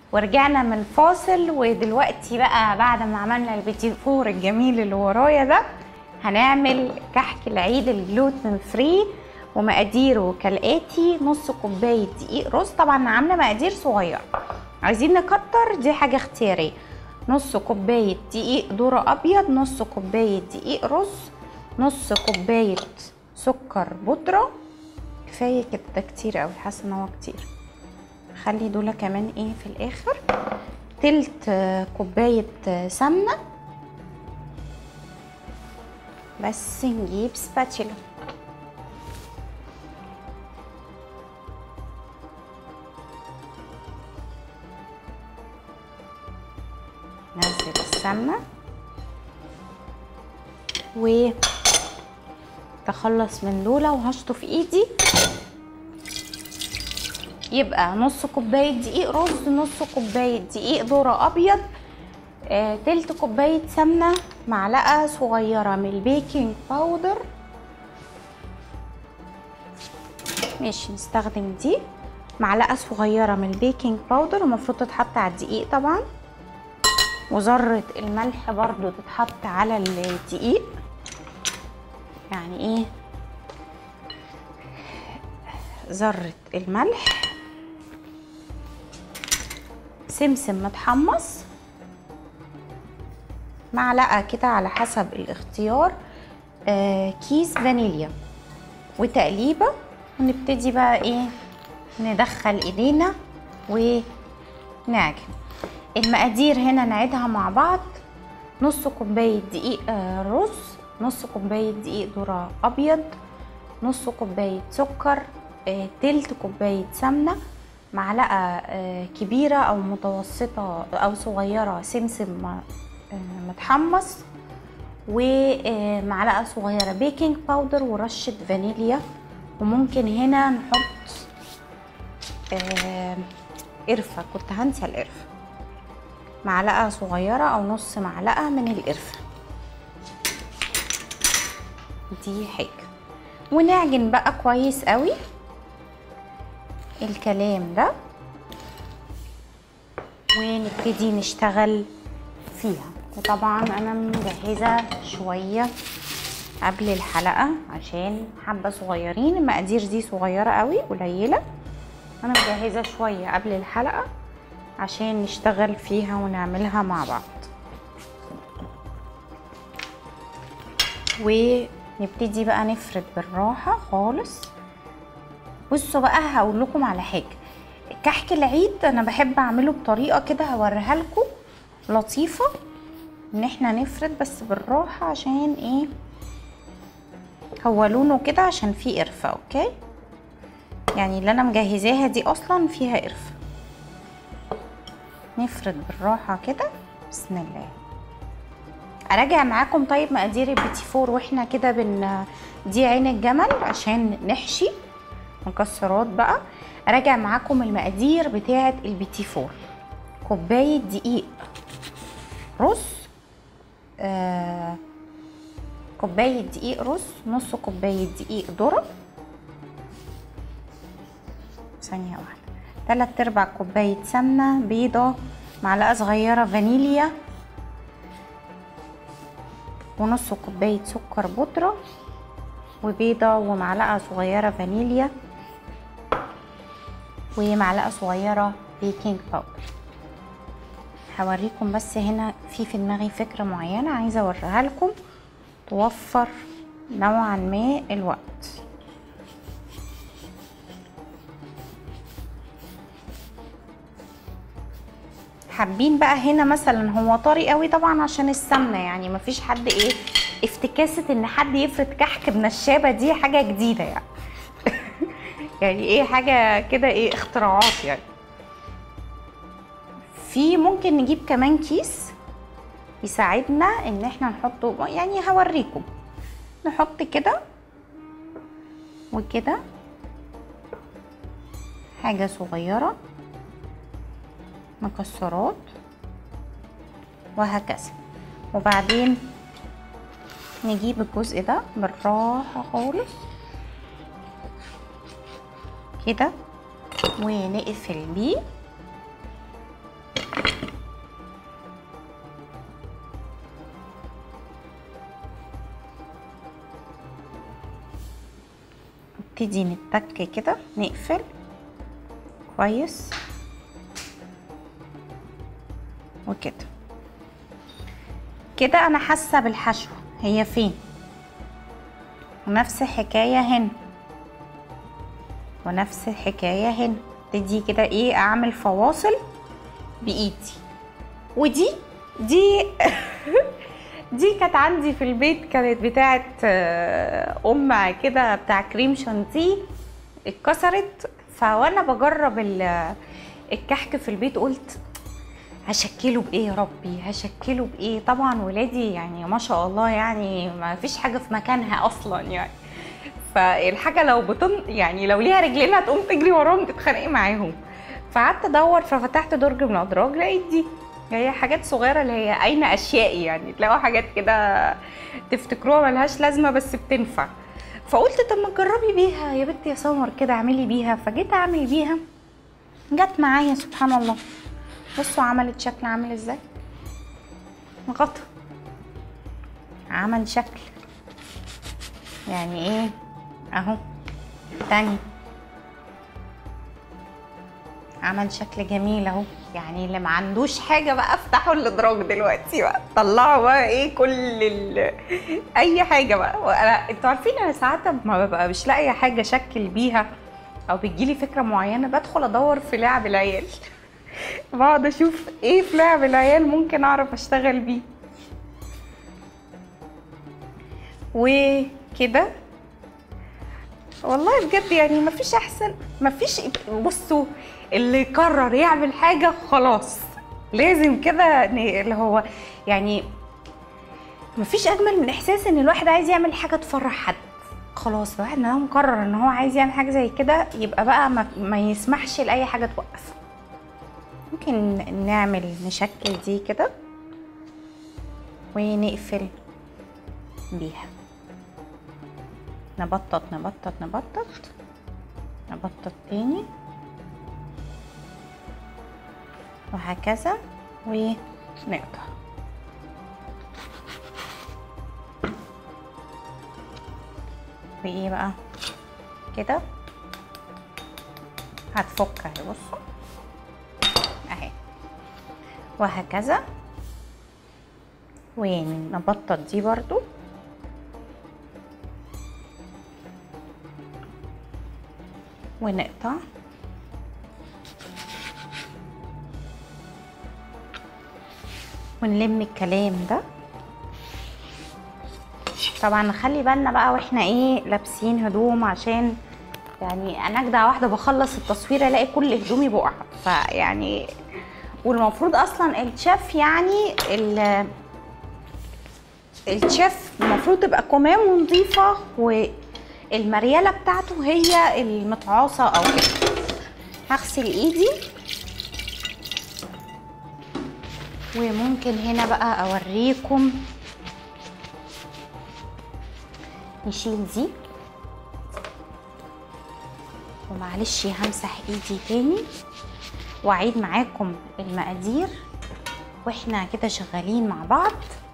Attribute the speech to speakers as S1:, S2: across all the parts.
S1: ورجعنا من الفاصل ودلوقتي بقى بعد ما عملنا البيتي فور الجميل اللي ورايا ده هنعمل كحك العيد الجلوتين فري ومقاديره كالاتي نص كوبايه دقيق رز طبعا عامله مقادير صغيره عايزين نكتر دي حاجه اختياريه نص كوبايه دقيق ذره ابيض نص كوبايه دقيق رز نص كوبايه سكر بودره كفايه كده ده كتير قوي حاسه ان هو كتير خلي دول كمان ايه في الاخر تلت كوبايه سمنه بس نجيب سباتشيلا نزل السمنه و تخلص من دول وهشطف ايدي يبقى نص كوبايه دقيق رز نص كوبايه دقيق ذره ابيض آه، تلت كوبايه سمنه معلقه صغيره من البيكنج باودر ماشي نستخدم دي معلقه صغيره من البيكنج باودر المفروض تتحط على الدقيق طبعا وذره الملح برضو تتحط على الدقيق يعني ايه ذره الملح سمسم متحمص معلقه كده على حسب الاختيار آه كيس فانيليا وتقليبه ونبتدي بقى ايه ندخل ايدينا ونعجن المقادير هنا نعيدها مع بعض نص كوبايه دقيق آه رز نص كوبايه دقيق ذره ابيض نص كوبايه سكر آه تلت كوبايه سمنه معلقه آه كبيره او متوسطه او صغيره سمسم آه متحمص ومعلقه صغيره بيكنج باودر ورشه فانيليا وممكن هنا نحط آه قرفه كنت هنسى القرفه معلقه صغيره او نص معلقه من القرفه دي حاجه ونعجن بقى كويس قوي الكلام ده ونبتدي نشتغل فيها وطبعا انا مجهزه شويه قبل الحلقه عشان حبه صغيرين المقادير دي صغيره قوي قليله انا مجهزه شويه قبل الحلقه عشان نشتغل فيها ونعملها مع بعض ونبتدي بقى نفرد بالراحه خالص بصوا بقى هقول لكم على حاجه كحك العيد انا بحب اعمله بطريقه كده هوريها لكم لطيفه ان احنا نفرد بس بالراحه عشان ايه هو لونه كده عشان فيه قرفه اوكي يعني اللي انا مجهزاها دي اصلا فيها قرفه نفرد بالراحه كده بسم الله اراجع معاكم طيب مقادير البيتي فور واحنا كده بن دي عين الجمل عشان نحشي مكسرات بقى اراجع معاكم المقادير بتاعه البيتي فور كوبايه دقيق رز آه كوبايه دقيق رز نص كوبايه دقيق ذره ثانيه واحده تلات ارباع كوبايه سمنه بيضه معلقه صغيره فانيليا ونص كوبايه سكر بودره وبيضه ومعلقه صغيره فانيليا ومعلقه صغيره بيكنج باودر هوريكم بس هنا في في دماغي فكره معينه عايزه اوريها لكم توفر نوعا ما الوقت حابين بقى هنا مثلا هو طري قوي طبعا عشان السمنه يعني مفيش حد ايه افتكاسه ان حد يفرد كحك بنشابه دي حاجه جديده يعني يعني ايه حاجه كده ايه اختراعات يعني في ممكن نجيب كمان كيس يساعدنا ان احنا نحطه يعني هوريكم نحط كده وكده حاجه صغيره مكسرات وهكذا وبعدين نجيب الجزء ده بالراحة خالص كده ونقفل بيه نبتدي نتك كده نقفل كويس وكده كده انا حاسه بالحشوه هي فين ونفس الحكايه هنا ونفس الحكايه هنا ابتدي كده ايه اعمل فواصل بايدي ودي دي دي كانت عندي في البيت كانت بتاعه آه، ام كده بتاع كريم شانتيه اتكسرت فوانا بجرب ال- الكحك في البيت قلت هشكله بايه يا ربي هشكله بايه طبعا ولادي يعني ما شاء الله يعني ما فيش حاجه في مكانها اصلا يعني فالحاجه لو بتن يعني لو ليها رجلين هتقوم تجري وراهم تتخانقي معاهم فقعدت ادور ففتحت درج من الادراج لقيت دي هي حاجات صغيره اللي هي اين اشيائي يعني تلاقوا حاجات كده تفتكروها ملهاش لازمه بس بتنفع فقلت طب ما تجربي بيها يا بنتي يا سمر كده اعملي بيها فجيت اعمل بيها جت معايا سبحان الله بصوا عملت شكل عامل ازاي غطا عمل شكل يعني ايه اهو تاني عمل شكل جميل اهو يعني اللي ما عندوش حاجه بقى افتحوا الادراج دلوقتي بقى طلعوا بقى ايه كل ال... اي حاجه بقى وانا انتوا عارفين انا ساعات ما ببقى مش لاقيه حاجه اشكل بيها او بتجيلي فكره معينه بدخل ادور في لعب العيال بقعد اشوف ايه في لعب العيال ممكن اعرف اشتغل بيه وكده والله بجد يعني مفيش احسن مفيش بصوا اللي قرر يعمل حاجه خلاص لازم كده ن- اللي هو يعني مفيش اجمل من احساس ان الواحد عايز يعمل حاجه تفرح حد خلاص الواحد ما هو مقرر ان هو عايز يعمل حاجه زي كده يبقى بقى ما, ما يسمحش لاي حاجه توقفه ممكن نعمل نشكل دي كده ونقفل بيها نبطط نبطط نبطط نبطط تاني وهكذا ونقطع وايه بقى كده هتفك اهي بصوا اهي وهكذا ونبطط دي برضو ونقطع ونلم الكلام ده طبعا نخلي بالنا بقى واحنا ايه لابسين هدوم عشان يعني انا اجدع واحده بخلص التصوير الاقي كل هدومي بقع فيعني والمفروض اصلا الشيف يعني ال الشيف المفروض تبقى كمام ونظيفه والمرياله بتاعته هي المتعاصه او كده هغسل ايدي وممكن هنا بقى اوريكم نشيل دي ومعلش همسح ايدي تاني واعيد معاكم المقادير واحنا كده شغالين مع بعض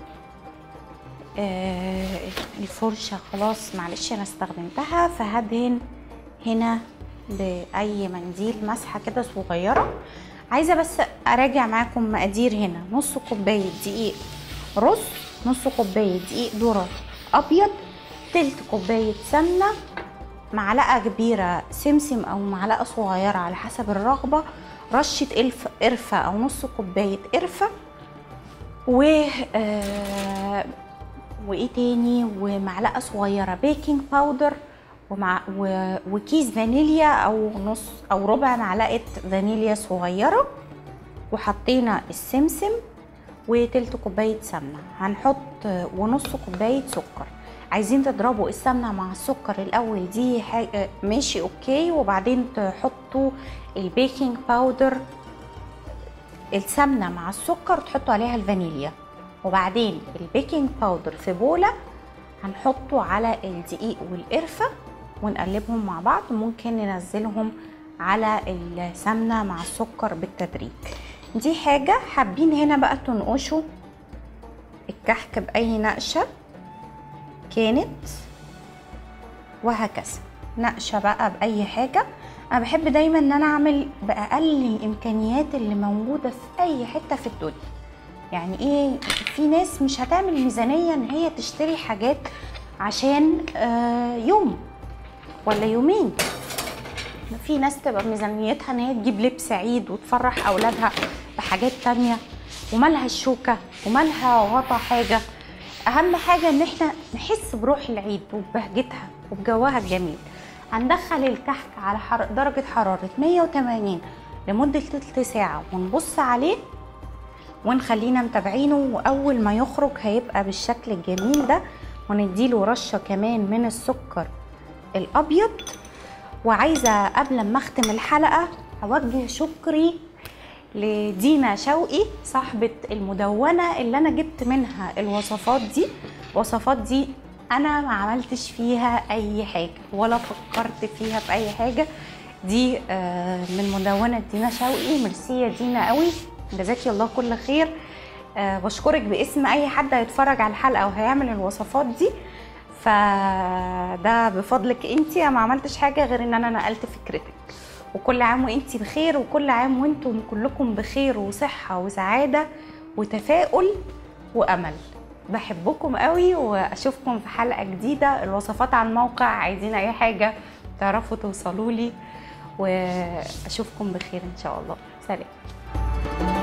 S1: آه الفرشة خلاص معلش انا استخدمتها فهدهن هنا باي منديل مسحة كده صغيرة عايزة بس اراجع معاكم مقادير هنا نص كوباية دقيق رز نص كوباية دقيق ذرة ابيض تلت كوباية سمنة معلقة كبيرة سمسم أو معلقة صغيرة على حسب الرغبة رشة قرف قرفة أو نص كوباية قرفة و آه وإيه تاني ومعلقة صغيرة بيكنج باودر ومع و... وكيس فانيليا أو نص أو ربع معلقة فانيليا صغيرة وحطينا السمسم وتلت كوباية سمنة هنحط ونص كوباية سكر عايزين تضربوا السمنة مع السكر الأول دي حاجة ماشي أوكي وبعدين تحطوا البيكنج باودر السمنة مع السكر تحطوا عليها الفانيليا وبعدين البيكنج باودر في بولة هنحطه على الدقيق والقرفة ونقلبهم مع بعض ممكن ننزلهم على السمنة مع السكر بالتدريج دي حاجة حابين هنا بقى تنقشوا الكحك بأي نقشة كانت وهكذا نقشه بقى باي حاجه انا بحب دايما ان انا اعمل باقل الامكانيات اللي موجوده في اي حته في الدنيا يعني ايه في ناس مش هتعمل ميزانيه ان هي تشتري حاجات عشان آه يوم ولا يومين في ناس تبقى ميزانيتها ان هي تجيب لبس عيد وتفرح اولادها بحاجات تانية ومالها الشوكة ومالها غطا حاجة اهم حاجة ان احنا نحس بروح العيد وببهجتها وبجوها الجميل هندخل الكحك على حر... درجة حرارة 180 لمدة تلت ساعة ونبص عليه ونخلينا متابعينه واول ما يخرج هيبقى بالشكل الجميل ده ونديله رشة كمان من السكر الابيض وعايزة قبل ما اختم الحلقة اوجه شكري لدينا شوقي صاحبة المدونة اللي انا جبت منها الوصفات دي الوصفات دي انا ما عملتش فيها اي حاجة ولا فكرت فيها في اي حاجة دي آه، من مدونة دينا شوقي ميرسي يا دينا قوي جزاكي الله كل خير آه، بشكرك باسم اي حد هيتفرج على الحلقة وهيعمل الوصفات دي فده بفضلك انت انا ما عملتش حاجه غير ان انا نقلت فكرتك وكل عام وانت بخير وكل عام وانتم كلكم بخير وصحه وسعاده وتفاؤل وامل بحبكم قوي واشوفكم في حلقه جديده الوصفات على الموقع عايزين اي حاجه تعرفوا توصلوا لي واشوفكم بخير ان شاء الله سلام